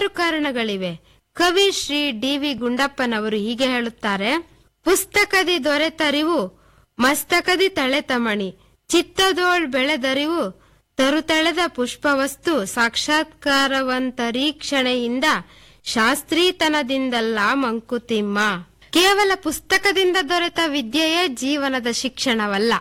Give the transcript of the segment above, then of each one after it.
ಕಾರಣಗಳಿವೆ ಕವಿ Shri D V ಗುಂಡಪ್ಪನವರು ಹೀಗೆ ಹೇಳುತ್ತಾರೆ ಪುಸ್ತಕದಿ ದೊರೆತರಿವು ಮಸ್ತಕದಿ ತಳೆತಮಣಿ ಚಿತ್ತದೋಳ್ ಬೆಳೆದರಿವು ತರುತಳೆದ ಪುಷ್ಪವಸ್ತು ಸಾಕ್ಷಾತ್ಕಾರವಂತರೀಕ್ಷಣೆಯಿಂದ ಶಾಸ್ತ್ರೀತನದಿಂದಲ್ಲ ಮಂಕುತಿಮ್ಮ ಕೇವಲ ಪುಸ್ತಕದಿಂದ ದೊರೆತ ವಿದ್ಯೆಯೇ ಜೀವನದ ಶಿಕ್ಷಣವಲ್ಲ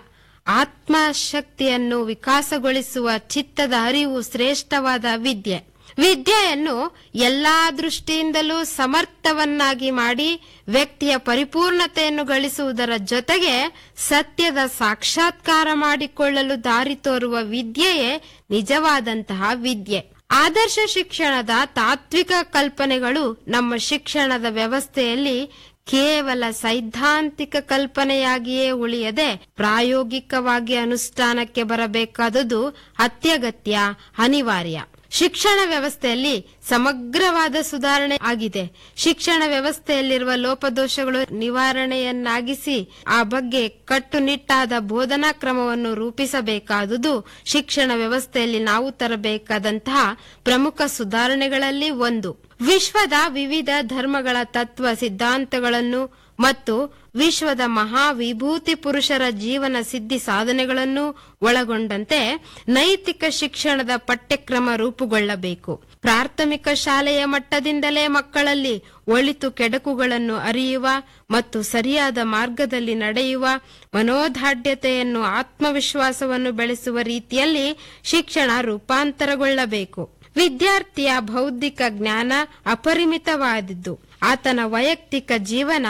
ಆತ್ಮಶಕ್ತಿಯನ್ನು ವಿಕಾಸಗೊಳಿಸುವ ಚಿತ್ತದ ಅರಿವು ಶ್ರೇಷ್ಠವಾದ ವಿದ್ಯೆ ವಿದ್ಯೆಯನ್ನು ಎಲ್ಲಾ ದೃಷ್ಟಿಯಿಂದಲೂ ಸಮರ್ಥವನ್ನಾಗಿ ಮಾಡಿ ವ್ಯಕ್ತಿಯ ಪರಿಪೂರ್ಣತೆಯನ್ನು ಗಳಿಸುವುದರ ಜೊತೆಗೆ ಸತ್ಯದ ಸಾಕ್ಷಾತ್ಕಾರ ಮಾಡಿಕೊಳ್ಳಲು ದಾರಿ ತೋರುವ ವಿದ್ಯೆಯೇ ನಿಜವಾದಂತಹ ವಿದ್ಯೆ ಆದರ್ಶ ಶಿಕ್ಷಣದ ತಾತ್ವಿಕ ಕಲ್ಪನೆಗಳು ನಮ್ಮ ಶಿಕ್ಷಣದ ವ್ಯವಸ್ಥೆಯಲ್ಲಿ ಕೇವಲ ಸೈದ್ಧಾಂತಿಕ ಕಲ್ಪನೆಯಾಗಿಯೇ ಉಳಿಯದೆ ಪ್ರಾಯೋಗಿಕವಾಗಿ ಅನುಷ್ಠಾನಕ್ಕೆ ಬರಬೇಕಾದುದು ಅತ್ಯಗತ್ಯ ಅನಿವಾರ್ಯ ಶಿಕ್ಷಣ ವ್ಯವಸ್ಥೆಯಲ್ಲಿ ಸಮಗ್ರವಾದ ಸುಧಾರಣೆ ಆಗಿದೆ ಶಿಕ್ಷಣ ವ್ಯವಸ್ಥೆಯಲ್ಲಿರುವ ಲೋಪದೋಷಗಳು ನಿವಾರಣೆಯನ್ನಾಗಿಸಿ ಆ ಬಗ್ಗೆ ಕಟ್ಟುನಿಟ್ಟಾದ ಬೋಧನಾ ಕ್ರಮವನ್ನು ರೂಪಿಸಬೇಕಾದುದು ಶಿಕ್ಷಣ ವ್ಯವಸ್ಥೆಯಲ್ಲಿ ನಾವು ತರಬೇಕಾದಂತಹ ಪ್ರಮುಖ ಸುಧಾರಣೆಗಳಲ್ಲಿ ಒಂದು ವಿಶ್ವದ ವಿವಿಧ ಧರ್ಮಗಳ ತತ್ವ ಸಿದ್ಧಾಂತಗಳನ್ನು ಮತ್ತು ವಿಶ್ವದ ಮಹಾ ವಿಭೂತಿ ಪುರುಷರ ಜೀವನ ಸಿದ್ಧಿ ಸಾಧನೆಗಳನ್ನು ಒಳಗೊಂಡಂತೆ ನೈತಿಕ ಶಿಕ್ಷಣದ ಪಠ್ಯಕ್ರಮ ರೂಪುಗೊಳ್ಳಬೇಕು ಪ್ರಾಥಮಿಕ ಶಾಲೆಯ ಮಟ್ಟದಿಂದಲೇ ಮಕ್ಕಳಲ್ಲಿ ಒಳಿತು ಕೆಡಕುಗಳನ್ನು ಅರಿಯುವ ಮತ್ತು ಸರಿಯಾದ ಮಾರ್ಗದಲ್ಲಿ ನಡೆಯುವ ಮನೋದಾಢ್ಯತೆಯನ್ನು ಆತ್ಮವಿಶ್ವಾಸವನ್ನು ಬೆಳೆಸುವ ರೀತಿಯಲ್ಲಿ ಶಿಕ್ಷಣ ರೂಪಾಂತರಗೊಳ್ಳಬೇಕು ವಿದ್ಯಾರ್ಥಿಯ ಬೌದ್ಧಿಕ ಜ್ಞಾನ ಅಪರಿಮಿತವಾದದ್ದು ಆತನ ವೈಯಕ್ತಿಕ ಜೀವನ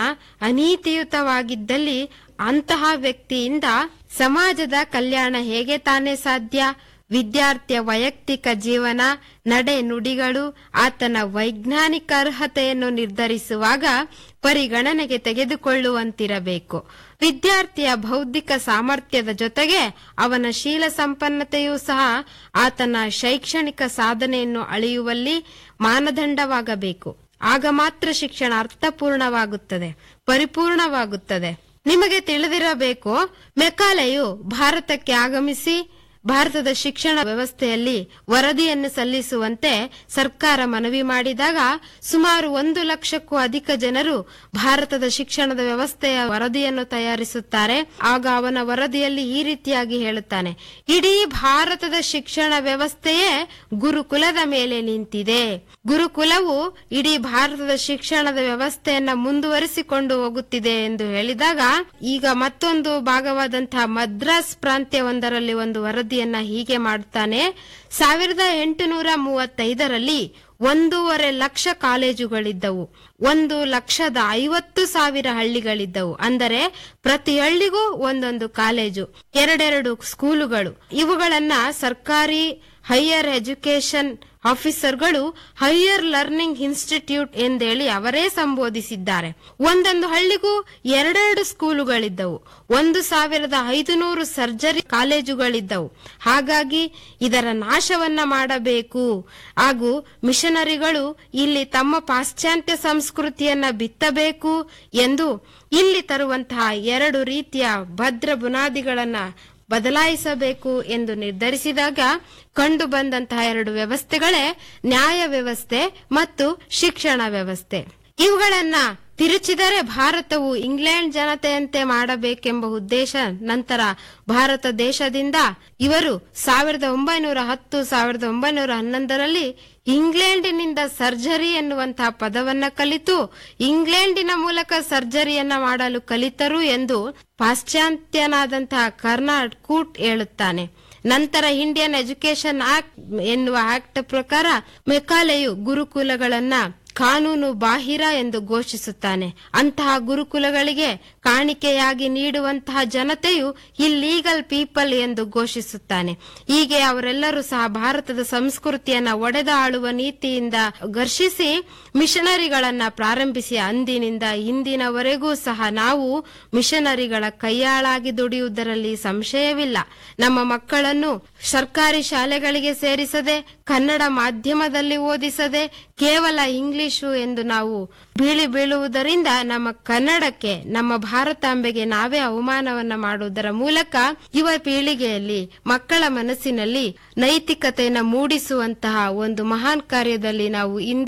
ಅನೀತಿಯುತವಾಗಿದ್ದಲ್ಲಿ ಅಂತಹ ವ್ಯಕ್ತಿಯಿಂದ ಸಮಾಜದ ಕಲ್ಯಾಣ ಹೇಗೆ ತಾನೇ ಸಾಧ್ಯ ವಿದ್ಯಾರ್ಥಿಯ ವೈಯಕ್ತಿಕ ಜೀವನ ನಡೆ ನುಡಿಗಳು ಆತನ ವೈಜ್ಞಾನಿಕ ಅರ್ಹತೆಯನ್ನು ನಿರ್ಧರಿಸುವಾಗ ಪರಿಗಣನೆಗೆ ತೆಗೆದುಕೊಳ್ಳುವಂತಿರಬೇಕು ವಿದ್ಯಾರ್ಥಿಯ ಬೌದ್ಧಿಕ ಸಾಮರ್ಥ್ಯದ ಜೊತೆಗೆ ಅವನ ಶೀಲ ಸಂಪನ್ನತೆಯೂ ಸಹ ಆತನ ಶೈಕ್ಷಣಿಕ ಸಾಧನೆಯನ್ನು ಅಳೆಯುವಲ್ಲಿ ಮಾನದಂಡವಾಗಬೇಕು ಆಗ ಮಾತ್ರ ಶಿಕ್ಷಣ ಅರ್ಥಪೂರ್ಣವಾಗುತ್ತದೆ ಪರಿಪೂರ್ಣವಾಗುತ್ತದೆ ನಿಮಗೆ ತಿಳಿದಿರಬೇಕು ಮೆಕಾಲೆಯು ಭಾರತಕ್ಕೆ ಆಗಮಿಸಿ ಭಾರತದ ಶಿಕ್ಷಣ ವ್ಯವಸ್ಥೆಯಲ್ಲಿ ವರದಿಯನ್ನು ಸಲ್ಲಿಸುವಂತೆ ಸರ್ಕಾರ ಮನವಿ ಮಾಡಿದಾಗ ಸುಮಾರು ಒಂದು ಲಕ್ಷಕ್ಕೂ ಅಧಿಕ ಜನರು ಭಾರತದ ಶಿಕ್ಷಣದ ವ್ಯವಸ್ಥೆಯ ವರದಿಯನ್ನು ತಯಾರಿಸುತ್ತಾರೆ ಆಗ ಅವನ ವರದಿಯಲ್ಲಿ ಈ ರೀತಿಯಾಗಿ ಹೇಳುತ್ತಾನೆ ಇಡೀ ಭಾರತದ ಶಿಕ್ಷಣ ವ್ಯವಸ್ಥೆಯೇ ಗುರುಕುಲದ ಮೇಲೆ ನಿಂತಿದೆ ಗುರುಕುಲವು ಇಡೀ ಭಾರತದ ಶಿಕ್ಷಣದ ವ್ಯವಸ್ಥೆಯನ್ನ ಮುಂದುವರಿಸಿಕೊಂಡು ಹೋಗುತ್ತಿದೆ ಎಂದು ಹೇಳಿದಾಗ ಈಗ ಮತ್ತೊಂದು ಭಾಗವಾದಂತಹ ಮದ್ರಾಸ್ ಪ್ರಾಂತ್ಯವೊಂದರಲ್ಲಿ ಒಂದು ವರದಿಯನ್ನ ಹೀಗೆ ಮಾಡುತ್ತಾನೆ ಸಾವಿರದ ಎಂಟುನೂರ ಮೂವತ್ತೈದರಲ್ಲಿ ಒಂದೂವರೆ ಲಕ್ಷ ಕಾಲೇಜುಗಳಿದ್ದವು ಒಂದು ಲಕ್ಷದ ಐವತ್ತು ಸಾವಿರ ಹಳ್ಳಿಗಳಿದ್ದವು ಅಂದರೆ ಪ್ರತಿ ಹಳ್ಳಿಗೂ ಒಂದೊಂದು ಕಾಲೇಜು ಎರಡೆರಡು ಸ್ಕೂಲುಗಳು ಇವುಗಳನ್ನ ಸರ್ಕಾರಿ ಹೈಯರ್ ಎಜುಕೇಶನ್ ಆಫೀಸರ್ಗಳು ಹೈಯರ್ ಲರ್ನಿಂಗ್ ಇನ್ಸ್ಟಿಟ್ಯೂಟ್ ಎಂದೇಳಿ ಅವರೇ ಸಂಬೋಧಿಸಿದ್ದಾರೆ ಒಂದೊಂದು ಹಳ್ಳಿಗೂ ಎರಡೆರಡು ಸ್ಕೂಲುಗಳಿದ್ದವು ಒಂದು ಸಾವಿರದ ಐದುನೂರು ಸರ್ಜರಿ ಕಾಲೇಜುಗಳಿದ್ದವು ಹಾಗಾಗಿ ಇದರ ನಾಶವನ್ನ ಮಾಡಬೇಕು ಹಾಗೂ ಮಿಷನರಿಗಳು ಇಲ್ಲಿ ತಮ್ಮ ಪಾಶ್ಚಾತ್ಯ ಸಂಸ್ಕೃತಿಯನ್ನ ಬಿತ್ತಬೇಕು ಎಂದು ಇಲ್ಲಿ ತರುವಂತಹ ಎರಡು ರೀತಿಯ ಭದ್ರ ಬುನಾದಿಗಳನ್ನ ಬದಲಾಯಿಸಬೇಕು ಎಂದು ನಿರ್ಧರಿಸಿದಾಗ ಕಂಡು ಬಂದಂತಹ ಎರಡು ವ್ಯವಸ್ಥೆಗಳೇ ನ್ಯಾಯ ವ್ಯವಸ್ಥೆ ಮತ್ತು ಶಿಕ್ಷಣ ವ್ಯವಸ್ಥೆ ಇವುಗಳನ್ನ ತಿರುಚಿದರೆ ಭಾರತವು ಇಂಗ್ಲೆಂಡ್ ಜನತೆಯಂತೆ ಮಾಡಬೇಕೆಂಬ ಉದ್ದೇಶ ನಂತರ ಭಾರತ ದೇಶದಿಂದ ಇವರು ಸಾವಿರದ ಒಂಬೈನೂರ ಹತ್ತು ಸಾವಿರದ ಒಂಬೈನೂರ ಹನ್ನೊಂದರಲ್ಲಿ ಇಂಗ್ಲೆಂಡಿನಿಂದ ಸರ್ಜರಿ ಎನ್ನುವಂತಹ ಪದವನ್ನ ಕಲಿತು ಇಂಗ್ಲೆಂಡಿನ ಮೂಲಕ ಸರ್ಜರಿಯನ್ನ ಮಾಡಲು ಕಲಿತರು ಎಂದು ಪಾಶ್ಚಾತ್ಯನಾದಂತಹ ಕರ್ನಾಡ್ ಕೂಟ್ ಹೇಳುತ್ತಾನೆ ನಂತರ ಇಂಡಿಯನ್ ಎಜುಕೇಶನ್ ಆಕ್ಟ್ ಎನ್ನುವ ಆಕ್ಟ್ ಪ್ರಕಾರ ಮೆಕಾಲೆಯು ಗುರುಕುಲಗಳನ್ನ ಕಾನೂನು ಬಾಹಿರ ಎಂದು ಘೋಷಿಸುತ್ತಾನೆ ಅಂತಹ ಗುರುಕುಲಗಳಿಗೆ ಕಾಣಿಕೆಯಾಗಿ ನೀಡುವಂತಹ ಜನತೆಯು ಇಲ್ಲೀಗಲ್ ಪೀಪಲ್ ಎಂದು ಘೋಷಿಸುತ್ತಾನೆ ಹೀಗೆ ಅವರೆಲ್ಲರೂ ಸಹ ಭಾರತದ ಸಂಸ್ಕೃತಿಯನ್ನ ಒಡೆದ ಆಳುವ ನೀತಿಯಿಂದ ಘರ್ಷಿಸಿ ಮಿಷನರಿಗಳನ್ನ ಪ್ರಾರಂಭಿಸಿ ಅಂದಿನಿಂದ ಇಂದಿನವರೆಗೂ ಸಹ ನಾವು ಮಿಷನರಿಗಳ ಕೈಯಾಳಾಗಿ ದುಡಿಯುವುದರಲ್ಲಿ ಸಂಶಯವಿಲ್ಲ ನಮ್ಮ ಮಕ್ಕಳನ್ನು ಸರ್ಕಾರಿ ಶಾಲೆಗಳಿಗೆ ಸೇರಿಸದೆ ಕನ್ನಡ ಮಾಧ್ಯಮದಲ್ಲಿ ಓದಿಸದೆ ಕೇವಲ ಇಂಗ್ಲಿಷು ಎಂದು ನಾವು ಬೀಳಿ ಬೀಳುವುದರಿಂದ ನಮ್ಮ ಕನ್ನಡಕ್ಕೆ ನಮ್ಮ ಭಾರತಾಂಬೆಗೆ ನಾವೇ ಅವಮಾನವನ್ನ ಮಾಡುವುದರ ಮೂಲಕ ಯುವ ಪೀಳಿಗೆಯಲ್ಲಿ ಮಕ್ಕಳ ಮನಸ್ಸಿನಲ್ಲಿ ನೈತಿಕತೆಯನ್ನು ಮೂಡಿಸುವಂತಹ ಒಂದು ಮಹಾನ್ ಕಾರ್ಯದಲ್ಲಿ ನಾವು ಹಿಂದೆ